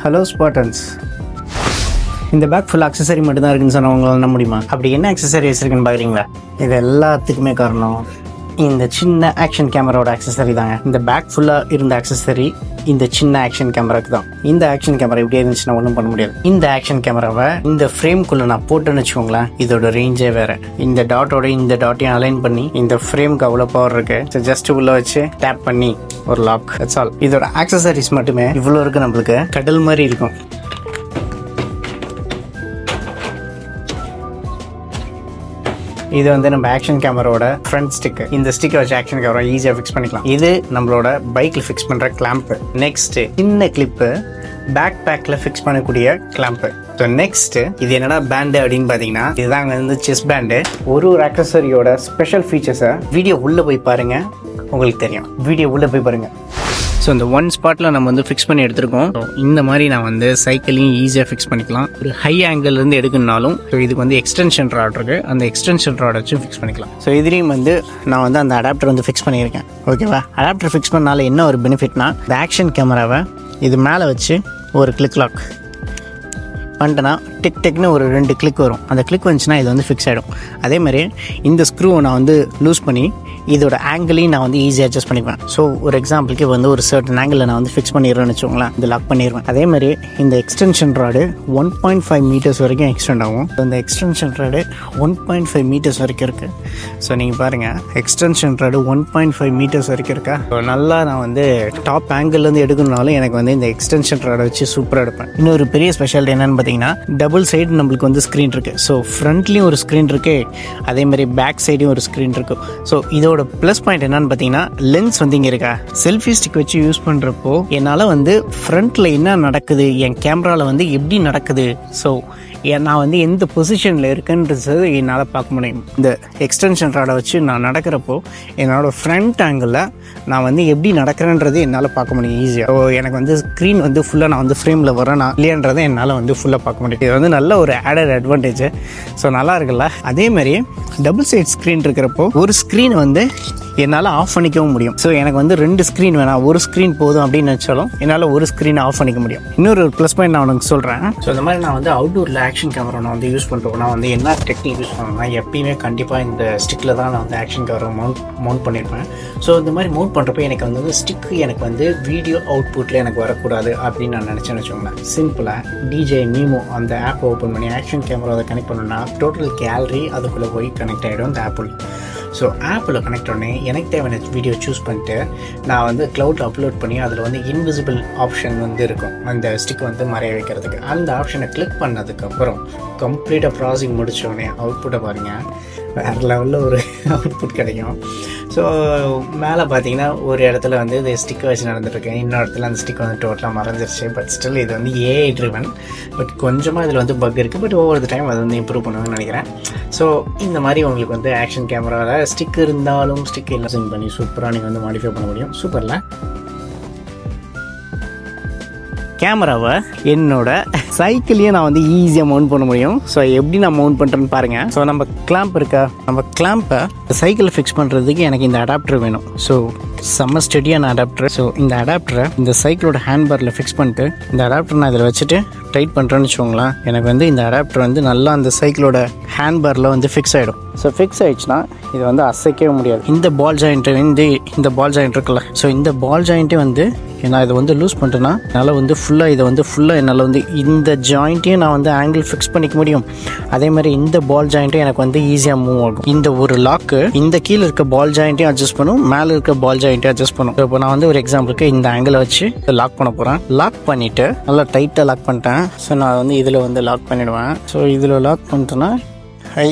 hello spartans இந்த bag full accessory மட்டும் தான் இருக்குன்னு சொன்னவங்களால நம்ப முடியுமா அப்படி என்ன அக்சசரி வச்சிருக்குன்னு பார்க்குறீங்களா இது எல்லாத்துக்குமே காரணம் இந்த சின்ன ஆக்ஷன் கேமராவோட அக்சசரி தாங்க இந்த பேக் ஃபுல்லாக இருந்த அக்சசரி இந்த சின்ன ஆக்ஷன் கேமராக்கு தான் இந்த ஆக்ஷன் கேமரா இப்படி இருந்துச்சுன்னா ஒன்றும் பண்ண முடியாது இந்த ஆக்ஷன் கேமராவை இந்த ஃப்ரேம்குள்ளே நான் போட்டேன்னு வச்சுக்கோங்களேன் இதோட ரேஞ்சே வேற இந்த டாட்டோட இந்த டாட்டையும் அலைன் பண்ணி இந்த ஃப்ரேம்க்கு அவ்வளோ பவர் இருக்கு ஜஸ்ட் உள்ள வச்சு டேப் பண்ணி ஒரு லாக் தட்ஸ் ஆல் இதோட ஆக்சசரிஸ் மட்டுமே இவ்வளோ இருக்கு நம்மளுக்கு கடல் மாதிரி இருக்கும் இது வந்து நம்ம ஆக்ஷன் கேமராவோட ஃப்ரண்ட் ஸ்டிக் இந்த ஸ்டிக்கை வச்சு ஆக்ஷன் கேமரா ஈஸியாக ஃபிக்ஸ் பண்ணிக்கலாம் இது நம்மளோட பைக்கில் ஃபிக்ஸ் பண்ணுற கிளாம்ப் நெக்ஸ்ட் சின்ன கிளிப்பு பேக் பேக்கில் ஃபிக்ஸ் பண்ணக்கூடிய கிளாம்ப் ஸோ நெக்ஸ்ட் இது என்னன்னா பேண்டு அப்படின்னு பார்த்தீங்கன்னா இதுதான் வந்து செஸ் பேண்டு ஒரு ஒரு அக்சசரியோட ஸ்பெஷல் ஃபீச்சர்ஸை வீடியோ உள்ளே போய் பாருங்க உங்களுக்கு தெரியும் வீடியோ உள்ளே போய் பாருங்க ஸோ இந்த ஒன் ஸ்பாட்டில் நம்ம வந்து ஃபிக்ஸ் பண்ணி எடுத்திருக்கோம் So, இந்த மாதிரி நான் வந்து சைக்கிளையும் ஈஸியாக ஃபிக்ஸ் பண்ணிக்கலாம் ஒரு ஹை இருந்து எடுக்கணும்னாலும் ஸோ இதுக்கு வந்து எக்ஸ்டென்ஷன் ராட் இருக்கு அந்த எக்ஸ்டென்ஷன் ராட் வச்சு ஃபிக்ஸ் பண்ணிக்கலாம் ஸோ இதுலேயும் வந்து நான் வந்து அந்த அடாப்டர் வந்து ஃபிக்ஸ் பண்ணியிருக்கேன் ஓகேவா அடாப்டர் ஃபிக்ஸ் பண்ணால என்ன ஒரு பெனிஃபிட்னா இந்த ஆக்ஷன் கேமராவை இது மேலே வச்சு ஒரு கிளிக் லாக் பண்ணிட்டேன்னா டிக் டெக்னு ஒரு ரெண்டு கிளிக் வரும் அந்த கிளிக் வந்துச்சுன்னா இது வந்து ஃபிக்ஸ் ஆகிடும் அதே மாதிரி இந்த ஸ்க்ரூவை நான் வந்து லூஸ் பண்ணி இதோட ஆங்கிளையும் நான் வந்து ஈஸியாக அட்ஜஸ்ட் பண்ணிக்குவேன் ஸோ ஒரு எக்ஸாம்பிளுக்கு வந்து ஒரு சர்டன் ஆங்கிளில் நான் வந்து ஃபிக்ஸ் பண்ணிடுறேன்னு வச்சுக்கோங்களேன் இது லாக் பண்ணிடுவேன் அதே மாதிரி இந்த extension rod one point five metres வரைக்கும் எக்ஸ்டெண்ட் ஆகும் So, இந்த extension rod one point five metres வரைக்கும் இருக்குது ஸோ நீங்கள் பாருங்கள் extension rod one point five metres வரைக்கும் இருக்கா So, நல்லா நான் வந்து டாப் ஆங்கிள்லேருந்து எடுக்கணும்னாலும் எனக்கு வந்து இந்த எக்ஸ்டென்ஷன் ராடை வச்சு சூப்பராக எடுப்பேன் இன்னொரு பெரிய ஸ்பெஷாலிட்டி என்னன்னு பார்த்தீங்கன்னா டபுள் சைடு நம்மளுக்கு வந்து ஸ்க்ரீன் இருக்குது ஸோ ஃப்ரண்ட்லேயும் ஒரு ஸ்க்ரீன் இருக்குது அதே மாதிரி பேக் சைடையும் ஒரு ஸ்க்ரீன் இருக்கும் ஸோ இதோட ப்ளஸ் பாயிண்ட் என்னன்னு பார்த்தீங்கன்னா லென்ஸ் வந்து இங்கே இருக்கா செல்ஃபி ஸ்டிக் வச்சு யூஸ் பண்ணுறப்போ என்னால் வந்து ஃப்ரண்ட்டில் என்ன நடக்குது என் கேமராவில் வந்து எப்படி நடக்குது ஸோ நான் வந்து எந்த பொசிஷனில் இருக்குன்றது என்னால் பார்க்க முடியும் இந்த எக்ஸ்டென்ஷன் ராடை வச்சு நான் நடக்கிறப்போ என்னோட ஃப்ரண்ட் ஆங்கிளில் நான் வந்து எப்படி நடக்கிறேன்றது என்னால் பார்க்க முடியும் ஈஸியாக ஸோ எனக்கு வந்து ஸ்க்ரீன் வந்து ஃபுல்லாக நான் வந்து ஃப்ரேமில் வரேனா இல்லையன்றதை என்னால் வந்து ஃபுல்லாக பார்க்க முடியும் இது வந்து நல்ல ஒரு ஆடட் அட்வான்டேஜ் ஸோ நல்லா இருக்குல்ல அதே மாதிரி டபுள் சைட் ஸ்க்ரீன் இருக்கிறப்போ ஒரு ஸ்க்ரீன் வந்து என்னால் ஆஃப் பண்ணிக்கவும் முடியும் ஸோ எனக்கு வந்து ரெண்டு ஸ்க்ரீன் வேணாம் ஒரு ஸ்க்ரீன் போதும் அப்படின்னு நினச்சாலும் என்னால் ஒரு ஸ்க்ரீனை ஆஃப் பண்ணிக்க முடியும் இன்னொரு ப்ளஸ் பாயிண்ட் நான் உனக்கு சொல்கிறேன் ஸோ இந்த மாதிரி நான் வந்து அவுட்டோரில் ஆக்ஷன் கேமரா நான் வந்து யூஸ் பண்ணுறோம் நான் வந்து என்ன டெக்னிக் யூஸ் பண்ணுவேன்னா எப்பயுமே கண்டிப்பாக இந்த ஸ்டிக்கில் தான் நான் வந்து ஆக்ஷன் கேமரா மவுண்ட் மவுண்ட் பண்ணியிருப்பேன் ஸோ இந்த மாதிரி மவுண்ட் பண்ணுறப்போ எனக்கு வந்து ஸ்டிக்கு எனக்கு வந்து வீடியோ அவுட்புட்டில் எனக்கு வரக்கூடாது அப்படின்னு நான் நினச்சேன்னு வச்சுக்கோங்களேன் சிம்பிளாக டிஜே மீமோ அந்த ஆப் ஓப்பன் பண்ணி ஆக்ஷன் கேமரா அதை கனெக்ட் பண்ணணும்னா டோட்டல் கேலரி அதுக்குள்ளே போய் கனெக்ட் ஆகிடும் இந்த ஆப்பிள் ஸோ ஆப்பில் கனெக்ட் பண்ணி எனக்கு தேவையான வீடியோ சூஸ் பண்ணிட்டு நான் வந்து க்ளவுட் அப்லோட் பண்ணி அதில் வந்து இன்விசிபிள் ஆப்ஷன் வந்து இருக்கும் அந்த ஸ்டிக் வந்து மறைய வைக்கிறதுக்கு அந்த ஆப்ஷனை கிளிக் பண்ணதுக்கப்புறம் கம்ப்ளீட்டாக ப்ராசிங் முடித்தோடனே அவுட்புட்டை பாருங்கள் வேறு லெவலில் ஒரு அவுட்புட் கிடைக்கும் ஸோ மேலே பார்த்தீங்கன்னா ஒரு இடத்துல வந்து இது ஸ்டிக்கை வச்சு நடந்துட்டுருக்கேன் இன்னொரு இடத்துல அந்த ஸ்டிக் வந்து டோட்டலாக மறைஞ்சிருச்சு பட் ஸ்டில் இது வந்து ஏஐ ட்ரிவன் பட் கொஞ்சமாக இதில் வந்து பக் இருக்குது பட் ஒவ்வொரு டைம் அது வந்து இம்ப்ரூவ் பண்ணுவேன்னு நினைக்கிறேன் ஸோ இந்த மாதிரி உங்களுக்கு வந்து ஆக்ஷன் கேமராவில் ஸ்டிக் இருந்தாலும் ஸ்டிக் எல்லாம் சிங் பண்ணி சூப்பராக நீங்கள் வந்து மாடிஃபை பண்ண முடியும் சூப்பரில் கேமராவை என்னோட சைக்கிளையும் நான் வந்து ஈஸியாக மவுண்ட் பண்ண முடியும் ஸோ எப்படி நான் மவுண்ட் பண்ணுறேன்னு பாருங்கள் ஸோ நம்ம கிளாம்ப் இருக்கா நம்ம கிளாம்பை சைக்கிளை ஃபிக்ஸ் பண்ணுறதுக்கு எனக்கு இந்த அடாப்டர் வேணும் ஸோ செம்ம ஸ்டெடியான அடாப்டர் ஸோ இந்த அடாப்டரை இந்த சைக்கிளோட ஹேண்ட்பாரில் ஃபிக்ஸ் பண்ணிட்டு இந்த அடாப்டர் நான் இதில் வச்சுட்டு டைட் பண்ணுறேன்னு வச்சுக்கோங்களேன் எனக்கு வந்து இந்த அடாப்டர் வந்து நல்லா அந்த சைக்கிளோட ஹேண்ட்பாரில் வந்து ஃபிக்ஸ் ஆகிடும் ஸோ ஃபிக்ஸ் ஆயிடுச்சுன்னா இது வந்து அசைக்கவே முடியாது இந்த பால் ஜாயிண்ட்டு வந்து இந்த பால் ஜாயிண்ட் இருக்குல்ல ஸோ இந்த பால் ஜாயிண்ட்டே வந்து நான் இதை வந்து லூஸ் பண்ணிட்டேன்னா என்னால் வந்து ஃபுல்லாக இதை வந்து ஃபுல்லாக என்னால் வந்து இந்த ஜாயிண்ட்டையும் நான் வந்து ஆங்கிள் ஃபிக்ஸ் பண்ணிக்க முடியும் அதே மாதிரி இந்த பால் ஜாயிண்ட்டும் எனக்கு வந்து ஈஸியாக மூவ் ஆகும் இந்த ஒரு லாக்கு இந்த கீழே இருக்க பால் ஜாயிண்ட்டையும் அட்ஜஸ்ட் பண்ணும் மேலே இருக்க பால் ஜாயிண்ட்டையும் அட்ஜஸ்ட் பண்ணும் இப்போ நான் வந்து ஒரு எக்ஸாம்பிளுக்கு இந்த ஆங்கிளை வச்சு லாக் பண்ண போகிறேன் லாக் பண்ணிவிட்டு நல்லா டைட்டாக லாக் பண்ணிட்டேன் ஸோ நான் வந்து இதில் வந்து லாக் பண்ணிடுவேன் ஸோ இதில் லாக் பண்ணிட்டேன்னா ஹை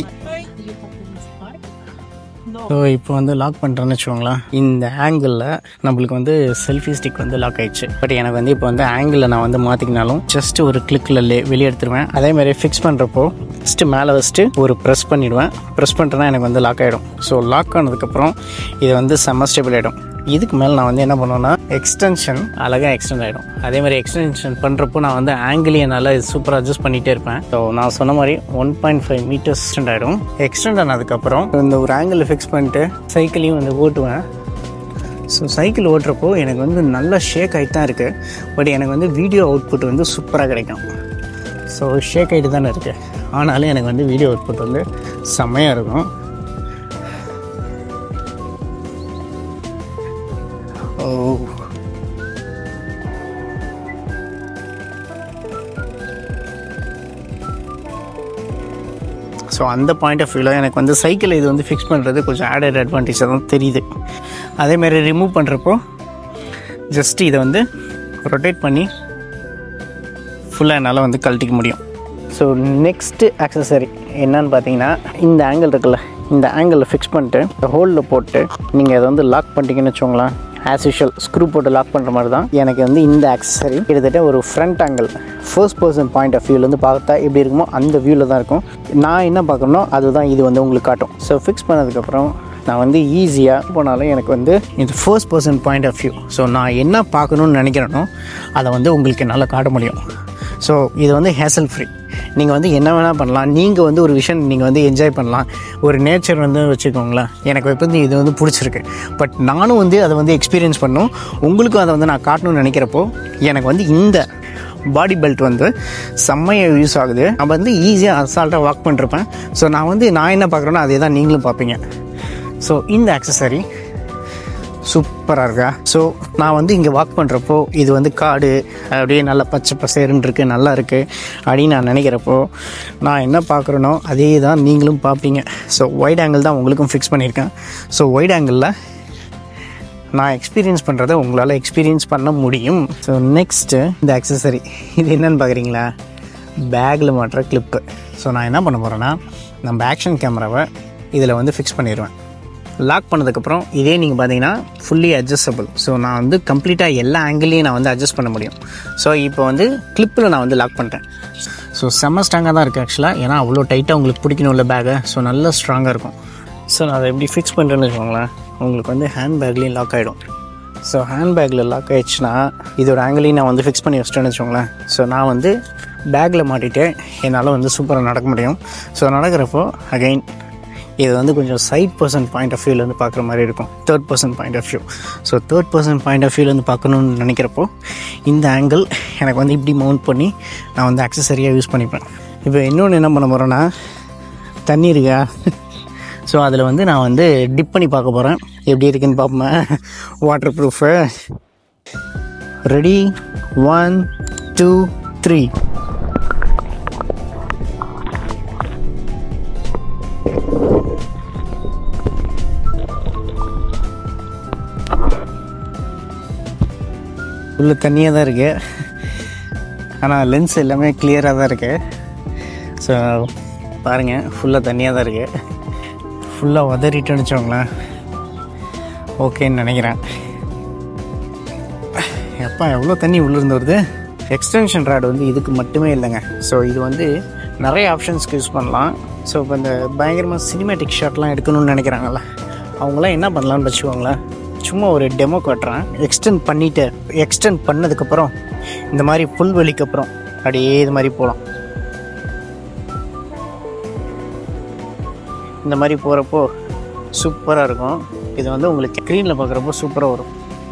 ஸோ இப்போ வந்து லாக் பண்ணுறேன்னு வச்சுக்கோங்களேன் இந்த ஆங்கிளில் நம்மளுக்கு வந்து செல்ஃபி ஸ்டிக் வந்து லாக் ஆயிடுச்சு பட் எனக்கு வந்து இப்போ வந்து ஆங்கிளில் நான் வந்து மாற்றிக்கினாலும் ஜஸ்ட் ஒரு கிளிக்கில் வெளியே எடுத்துருவேன் அதே மாதிரி ஃபிக்ஸ் பண்ணுறப்போ ஃபஸ்ட்டு மேலே வச்சுட்டு ஒரு ப்ரெஸ் பண்ணிவிடுவேன் ப்ரெஸ் பண்ணிட்டேன்னா எனக்கு வந்து லாக் ஆகிடும் ஸோ லாக் ஆனதுக்கப்புறம் இது வந்து செம்ம ஸ்டேபிள் ஆகிடும் இதுக்கு மேலே நான் வந்து என்ன பண்ணுவேன்னா எக்ஸ்டென்ஷன் அழகாக எக்ஸ்டெண்ட் ஆகிடும் அதே மாதிரி எக்ஸ்டென்ஷன் பண்ணுறப்போ நான் வந்து ஆங்கிளையும் நல்லா சூப்பராக அட்ஜஸ்ட் பண்ணிகிட்டே இருப்பேன் ஸோ நான் சொன்ன மாதிரி one point five metres extend ஆகிடும் எக்ஸ்டெண்ட் ஆனதுக்கப்புறம் இந்த ஒரு ஆங்கிளில் ஃபிக்ஸ் பண்ணிட்டு சைக்கிளையும் வந்து ஓட்டுவேன் ஸோ சைக்கிள் ஓட்டுறப்போ எனக்கு வந்து நல்லா ஷேக் ஆகிட்டு தான் இருக்குது பட் எனக்கு வந்து வீடியோ அவுட்புட் வந்து சூப்பராக கிடைக்கும் ஸோ ஷேக் ஆகிட்டு தானே இருக்குது ஆனாலும் எனக்கு வந்து வீடியோ அவுட்புட் வந்து செம்மையாக இருக்கும் ஓ ஸோ அந்த பாயிண்ட் ஆஃப் வியூவில் எனக்கு வந்து சைக்கிள் இது வந்து ஃபிக்ஸ் பண்ணுறது கொஞ்சம் ஆடட் அட்வான்டேஜாக தான் தெரியுது அதேமாதிரி ரிமூவ் பண்ணுறப்போ ஜஸ்ட் இதை வந்து ரொட்டேட் பண்ணி ஃபுல்லாக என்னால் வந்து கழட்டிக்க முடியும் ஸோ நெக்ஸ்ட்டு அக்சசரி என்னன்னு பார்த்தீங்கன்னா இந்த ஆங்கிள் இருக்குல்ல இந்த ஆங்கிளில் ஃபிக்ஸ் பண்ணிட்டு ஹோலில் போட்டு நீங்கள் அதை வந்து லாக் பண்ணிட்டீங்கன்னு வச்சுக்கோங்களேன் ஆஸ் யூஷுவல் ஸ்க்ரூ போட்டு லாக் பண்ணுற மாதிரி தான் எனக்கு வந்து இந்த ஆக்சசரி கிட்டத்தட்ட ஒரு front angle first person point of வியூலேருந்து பார்த்தா எப்படி இருக்குமோ அந்த வியூவில் தான் இருக்கும் நான் என்ன பார்க்கணுமோ அதுதான் இது வந்து உங்களுக்கு காட்டும் ஸோ ஃபிக்ஸ் பண்ணதுக்கப்புறம் நான் வந்து ஈஸியாக போனாலும் எனக்கு வந்து இது first person point of view so நான் என்ன பார்க்கணுன்னு நினைக்கிறேனோ அதை வந்து உங்களுக்கு என்னால் காட்ட முடியும் ஸோ இது வந்து ஹேசல் ஃப்ரீ நீங்கள் வந்து என்ன வேணால் பண்ணலாம் நீங்கள் வந்து ஒரு விஷயம் நீங்கள் வந்து என்ஜாய் பண்ணலாம் ஒரு நேச்சர் வந்து வச்சுக்கோங்களேன் எனக்கு இப்போ வந்து இது வந்து பிடிச்சிருக்கு பட் நானும் வந்து அதை வந்து எக்ஸ்பீரியன்ஸ் பண்ணும் உங்களுக்கும் அதை வந்து நான் காட்டணும்னு நினைக்கிறப்போ எனக்கு வந்து இந்த பாடி பெல்ட் வந்து செம்மையாக யூஸ் ஆகுது நான் வந்து ஈஸியாக அசால்ட்டாக வாக் பண்ணிருப்பேன் ஸோ நான் வந்து நான் என்ன பார்க்குறேனோ அதே தான் நீங்களும் பார்ப்பீங்க ஸோ இந்த அக்சசரி சூப்பராக இருக்கா ஸோ நான் வந்து இங்கே வாக் பண்ணுறப்போ இது வந்து காடு அப்படியே நல்லா பச்சை பசேருன்னு இருக்குது நல்லா இருக்குது அப்படின்னு நான் நினைக்கிறப்போ நான் என்ன பார்க்குறேனோ அதே தான் நீங்களும் பார்ப்பீங்க ஸோ ஒயிட் ஆங்கிள் தான் உங்களுக்கும் ஃபிக்ஸ் பண்ணியிருக்கேன் ஸோ ஒயிட் ஆங்கிளில் நான் எக்ஸ்பீரியன்ஸ் பண்ணுறத உங்களால் எக்ஸ்பீரியன்ஸ் பண்ண முடியும் ஸோ நெக்ஸ்ட்டு இந்த அக்சசரி இது என்னென்னு பார்க்குறீங்களா பேக்கில் மாட்டுற கிளிப்பு ஸோ நான் என்ன பண்ண போகிறேன்னா நம்ம ஆக்ஷன் கேமராவை இதில் வந்து ஃபிக்ஸ் பண்ணிடுவேன் லாக் பண்ணதுக்கப்புறம் இதே நீங்கள் பார்த்தீங்கன்னா ஃபுல்லி அட்ஜஸ்டபிள் ஸோ நான் வந்து கம்ப்ளீட்டாக எல்லா ஆங்கிளையும் நான் வந்து அட்ஜஸ்ட் பண்ண முடியும் ஸோ இப்போ வந்து கிளிப்பில் நான் வந்து லாக் பண்ணிட்டேன் ஸோ செம்ம ஸ்ட்ராங்காக தான் இருக்குது ஆக்சுவலாக ஏன்னா அவ்வளோ டைட்டாக உங்களுக்கு பிடிக்கணும்ல பேகை ஸோ நல்லா ஸ்ட்ராங்காக இருக்கும் ஸோ நான் அதை எப்படி ஃபிக்ஸ் பண்ணுறேன்னு வச்சுக்கோங்களேன் உங்களுக்கு வந்து ஹேண்ட் பேக்லேயும் லாக் ஆகிடும் ஸோ ஹேண்ட் பேக்கில் லாக் ஆயிடுச்சுன்னா இதோட ஆங்கிளையும் நான் வந்து ஃபிக்ஸ் பண்ணி வச்சிட்டேன்னு வச்சுக்கோங்களேன் ஸோ நான் வந்து பேக்கில் மாட்டிட்டு என்னால் வந்து சூப்பராக நடக்க முடியும் ஸோ நடக்கிறப்போ அகைன் இது வந்து கொஞ்சம் சைட் பர்சன் பாயிண்ட் ஆஃப் வியூலேருந்து பார்க்குற மாதிரி இருக்கும் third person point of view so third person point of வியூலேருந்து பார்க்கணுன்னு நினைக்கிறப்போ இந்த ஆங்கிள் எனக்கு வந்து இப்படி மவுண்ட் பண்ணி நான் வந்து அக்சசரியாக யூஸ் பண்ணிப்பேன் இப்போ இன்னொன்று என்ன பண்ண போகிறேன்னா தண்ணி இருக்கா ஸோ அதில் வந்து நான் வந்து டிப் பண்ணி பார்க்க போகிறேன் எப்படி இருக்குன்னு பார்ப்பேன் waterproof ready one two three உள்ள தண்ணியாக தான் இருக்குது ஆனால் லென்ஸ் எல்லாமே கிளியராக தான் இருக்குது ஸோ பாருங்கள் ஃபுல்லாக தண்ணியாக தான் இருக்குது ஃபுல்லாக உதறிட்டுன்னு வச்சோங்களேன் ஓகேன்னு நினைக்கிறேன் எப்பா எவ்வளோ தண்ணி உள்ளிருந்து வருது எக்ஸ்டென்ஷன் ராட் வந்து இதுக்கு மட்டுமே இல்லைங்க ஸோ இது வந்து நிறைய ஆப்ஷன்ஸ்க்கு யூஸ் பண்ணலாம் ஸோ இப்போ இந்த பயங்கரமாக சினிமேட்டிக் ஷாட்லாம் எடுக்கணும்னு நினைக்கிறாங்கல்ல அவங்களாம் என்ன பண்ணலான்னு வச்சுக்கோங்களேன் சும்மா ஒரு டெமோ காட்டுறேன் எக்ஸ்டெண்ட் பண்ணிவிட்டு எக்ஸ்டெண்ட் பண்ணதுக்கப்புறம் இந்த மாதிரி புல்வெளிக்கு அப்புறம் அப்படியே இது மாதிரி போகலாம் இந்த மாதிரி போகிறப்போ சூப்பராக இருக்கும் இது வந்து உங்களுக்கு ஸ்க்ரீனில் பார்க்குறப்போ சூப்பராக வரும்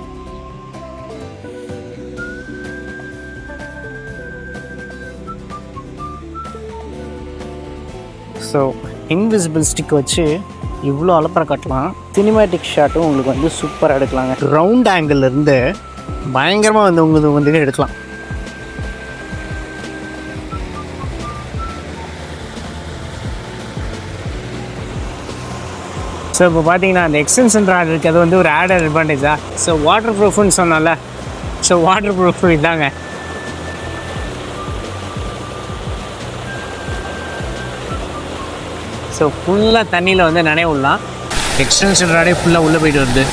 ஸோ இன்விசிபிள் ஸ்டிக் வச்சு இவ்வளோ அலப்பறை காட்டலாம் சினிமேட்டிக் ஷாட்டும் உங்களுக்கு வந்து சூப்பராக எடுக்கலாங்க ரவுண்ட் ஆங்கிள் இருந்து பயங்கரமாக வந்து உங்களுக்கு வந்து எடுக்கலாம் ஸோ இப்போ பார்த்தீங்கன்னா அந்த எக்ஸ்டென்ஷன் ராட் இருக்கிறது வந்து ஒரு ஆடட் அட்வான்டேஜா ஸோ வாட்டர் ப்ரூஃப்னு சொன்னோம்ல ஸோ வாட்டர் ப்ரூஃப் இதாங்க ஸோ ஃபுல்லாக தண்ணியில் வந்து நனைய விடலாம் எக்ஸ்டென்ஷன் ராடே ஃபுல்லாக உள்ளே போயிட்டு வருது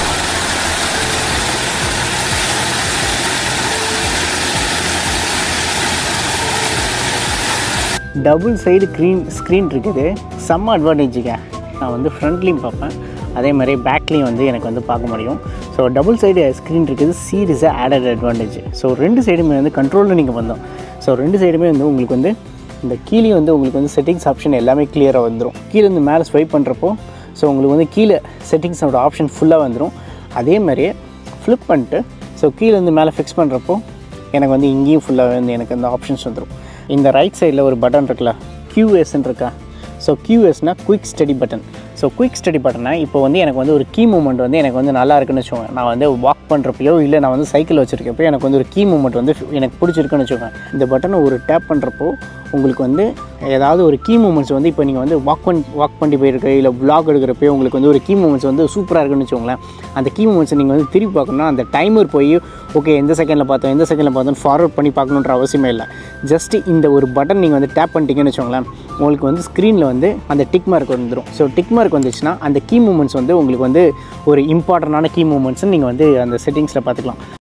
டபுள் சைடு க்ரீன் ஸ்க்ரீன் இருக்குது செம்ம அட்வான்டேஜுங்க நான் வந்து ஃப்ரண்ட்லேயும் பார்ப்பேன் அதே மாதிரி பேக்லேயும் வந்து எனக்கு வந்து பார்க்க முடியும் ஸோ டபுள் சைடு ஸ்க்ரீன் இருக்குது சீரியஸாக ஆடட் அட்வான்டேஜ் ஸோ ரெண்டு சைடுமே வந்து கண்ட்ரோலில் நீங்கள் வந்தோம் ஸோ ரெண்டு சைடுமே வந்து உங்களுக்கு வந்து இந்த கீழே வந்து உங்களுக்கு வந்து செட்டிங்ஸ் ஆப்ஷன் எல்லாமே கிளியராக வந்துடும் கீழே இருந்து மேலே ஸ்வைப் பண்ணுறப்போ ஸோ உங்களுக்கு வந்து கீழே செட்டிங்ஸோட ஆப்ஷன் ஃபுல்லாக வந்துடும் அதே மாதிரியே ஃப்ளிப் பண்ணிட்டு ஸோ கீழேருந்து மேலே ஃபிக்ஸ் பண்ணுறப்போ எனக்கு வந்து இங்கேயும் ஃபுல்லாக வந்து எனக்கு அந்த ஆப்ஷன்ஸ் வந்துடும் இந்த ரைட் சைடில் ஒரு பட்டன் இருக்குல்ல QSன்னு இருக்கா ஸோ QSனா quick study button so quick study பட்டனை இப்போ வந்து எனக்கு வந்து ஒரு கீ மூமெண்ட் வந்து எனக்கு வந்து நல்லா இருக்குன்னு வச்சுக்கோங்க நான் வந்து வாக் பண்ணுறப்பையோ இல்லை நான் வந்து சைக்கிள் வச்சுருக்கப்போ எனக்கு வந்து ஒரு கீ மூமெண்ட் வந்து எனக்கு பிடிச்சிருக்குன்னு வச்சுக்கோங்க இந்த பட்டனை ஒரு டேப் பண்ணுறப்போ உங்களுக்கு வந்து ஏதாவது ஒரு கீ மூமெண்ட்ஸ் வந்து இப்போ நீங்கள் வந்து வாக் பண்ணி வாக் பண்ணி போயிருக்க இல்லை vlog எடுக்கிறப்போ உங்களுக்கு வந்து ஒரு கீ மூமெண்ட்ஸ் வந்து சூப்பராக இருக்குன்னு வச்சுக்கோங்களேன் அந்த கீ மூமெண்ட்ஸை நீங்கள் வந்து திருப்பி பார்க்கணும்னா அந்த டைமர் போய் ஓகே எந்த செகண்டில் பார்த்தோம் எந்த செகண்டில் பார்த்தோம் ஃபார்வர்ட் பண்ணி பார்க்கணுன்ற அவசியமே இல்லை ஜஸ்ட் இந்த ஒரு பட்டன் நீங்கள் வந்து டேப் பண்ணிட்டீங்கன்னு வச்சுக்கோங்களேன் உங்களுக்கு வந்து ஸ்க்ரீனில் வந்து அந்த டிக் மார்க் வந்துடும் ஸோ டிக் மார்க் வந்துச்சுன்னா அந்த கீ மூமெண்ட்ஸ் வந்து உங்களுக்கு வந்து ஒரு இம்பார்ட்டண்டான கீ மூமெண்ட்ஸ்னு நீங்கள் வந்து அந்த செட்டிங்ஸில் பார்த்துக்கலாம்